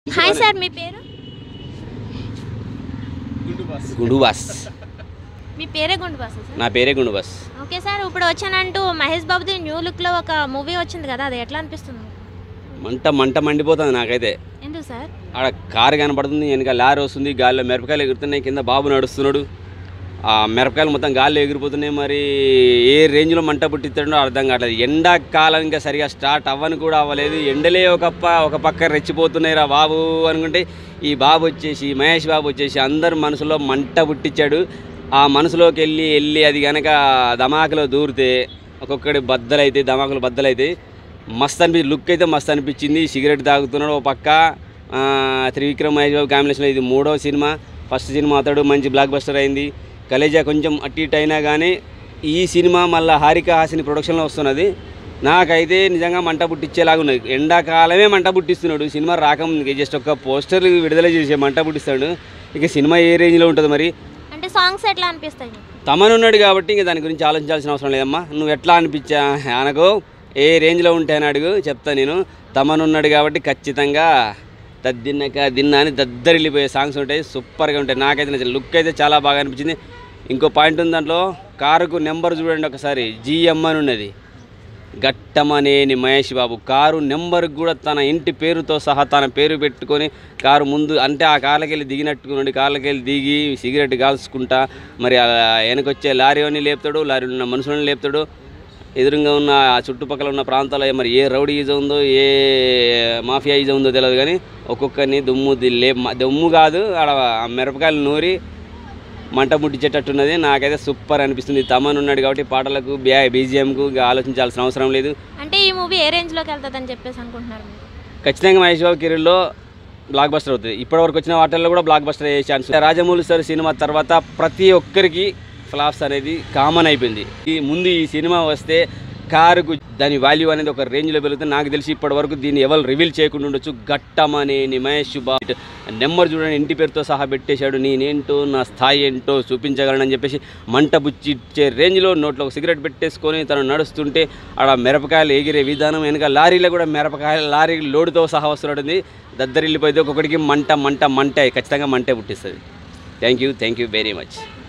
Hi sir మీ పేరు గుండు boss మీ పేరే గుండు బాస్ సార్ నా పేరే గుండు బాస్ ఓకే సార్ ఇప్పుడు వచ్చానంటూ మహేష్ బాబుది న్యూ లుక్లో ఒక మూవీ వచ్చింది కదా అది ఎట్లా అనిపిస్తుంది మంట మంట మండిపోతుంది నాకైతే ఎందుకు సార్ ఆడ కారు కనపడుతుంది వెనక లారీ వస్తుంది గాలిలో మిరపకాయలు ఎగురుతున్నాయి కింద బాబు నడుస్తున్నాడు ఆ మిరపకాయలు మొత్తం గాలిలో ఎగిరిపోతున్నాయి మరి ఏ రేంజ్లో మంట పుట్టిస్తాడో అర్థం కావట్లేదు ఎండాకాలం ఇంకా సరిగా స్టార్ట్ అవ్వని కూడా అవ్వలేదు ఎండలే ఒక ప ఒక పక్క రెచ్చిపోతున్నాయి రా బాబు అనుకుంటే ఈ బాబు వచ్చేసి మహేష్ బాబు వచ్చేసి అందరు మనసులో మంట పుట్టించాడు ఆ మనసులోకి వెళ్ళి వెళ్ళి అది కనుక ధమాకులో దూరితే ఒక్కొక్కడి బద్దలైతే ధమాకులు బద్దలైతే మస్త్ అనిపి లుక్ అయితే మస్త్ అనిపించింది సిగరెట్ తాగుతున్నాడు ఓ పక్క ఆ, త్రివిక్రమ్ మహేష్ బాబు కాంబినేషన్లో ఇది మూడో సినిమా ఫస్ట్ సినిమా అతడు మంచి బ్లాక్ బస్టర్ అయింది కలేజా కొంచెం అటు ఇటు అయినా కానీ ఈ సినిమా మళ్ళీ హారిక హాసిని ప్రొడక్షన్లో వస్తున్నది నాకైతే నిజంగా మంట పుట్టించేలాగా ఉన్నది ఎండాకాలమే మంట పుట్టిస్తున్నాడు సినిమా రాకముందుకి జస్ట్ ఒక పోస్టర్ విడుదల చేసే మంట పుట్టిస్తాడు ఇక సినిమా ఏ రేంజ్లో ఉంటుంది మరి అంటే సాంగ్స్ ఎట్లా అనిపిస్తాయి మీకు? తమనున్నాడు కాబట్టి ఇంక దాని గురించి ఆలోచించాల్సిన అవసరం లేదమ్మా నువ్వు ఎట్లా అనిపించా అనకు ఏ రేంజ్లో ఉంటే అని అడుగు చెప్తా నేను తమనున్నాడు కాబట్టి ఖచ్చితంగా దద్దిన్నక దిన్న అని దద్దరిల్లిపోయే సాంగ్స్ ఉంటాయి సూపర్గా ఉంటాయి నాకైతే నచ్చింది లుక్ అయితే చాలా బాగా అనిపించింది ఇంకో పాయింట్ ఉంది దాంట్లో కారుకు నెంబర్ చూడండి ఒకసారి జిఎం అని ఉన్నది గట్టమనేని మహేష్ బాబు కారు నెంబర్ కూడా తన ఇంటి పేరుతో సహా తన పేరు పెట్టుకొని కారు ముందు అంటే ఆ కార్లకి వెళ్ళి దిగినట్టుకున్నాడు కార్లకి వెళ్ళి దిగి సిగరెట్ కాల్చుకుంటా మరి ఆ వెనకొచ్చే లారీని లేపుతాడు లారీలో ఉన్న మనుషులను లేపుతాడు ఎదురుగా ఉన్న ఆ చుట్టుపక్కల ఉన్న ప్రాంతాల్లో మరి ఏ రౌడీ ఈజ ఉందో ఏ మాఫియా ఈజ ఉందో తెలియదు కానీ ఒక్కొక్కరిని దుమ్ము ది- లే దుమ్ము కాదు ఆడ ఆ మిరపకాయలు నూరి మంట ముట్టించేటట్టున్నది నాకైతే సూపర్ అనిపిస్తుంది తమన్ ఉన్నాడు కాబట్టి పాటలకు బ్యా బీజిఎంకు ఆలోచించాల్సిన అవసరం లేదు అంటే ఈ మూవీ ఏ రేంజ్లోకి వెళ్తుందని చెప్పేసి అనుకుంటున్నారు మీరు ఖచ్చితంగా మహేష్ బాబు కెరీర్లో బ్లాక్ బస్టర్ అవుతుంది ఇప్పటివరకు వచ్చిన వాటిల్లో కూడా బ్లాక్ బస్టర్ అయ్యే ఛాన్స్ ఉంది. రాజమౌళి సార్ సినిమా తర్వాత ప్రతి ఒక్కరికి ఫ్లాప్స్ అనేది కామన్ అయిపోయింది ఈ ముందు ఈ సినిమా వస్తే కారుకు దాని వాల్యూ అనేది ఒక రేంజ్లో పెరుగుతుంది నాకు తెలిసి ఇప్పటి వరకు దీన్ని ఎవరు రివీల్ చేయకుండా ఉండొచ్చు గట్టమనేని మహేష్ బాబు నెంబర్ చూడండి ఇంటి పేరుతో సహా పెట్టేశాడు నేనేంటో నా స్థాయి ఏంటో చూపించగలనని చెప్పేసి మంట బుచ్చిచ్చే రేంజ్లో నోట్లో ఒక సిగరెట్ పెట్టేసుకొని తను నడుస్తుంటే ఆడ మిరపకాయలు ఎగిరే విధానం వెనక లారీలో కూడా మిరపకాయలు లారీ లోడుతో సహా వస్తున్నట్టుంది దద్దరిల్లిపోతే ఒక్కొక్కడికి మంట మంట మంట ఖచ్చితంగా మంటే పుట్టిస్తుంది thank you thank you very much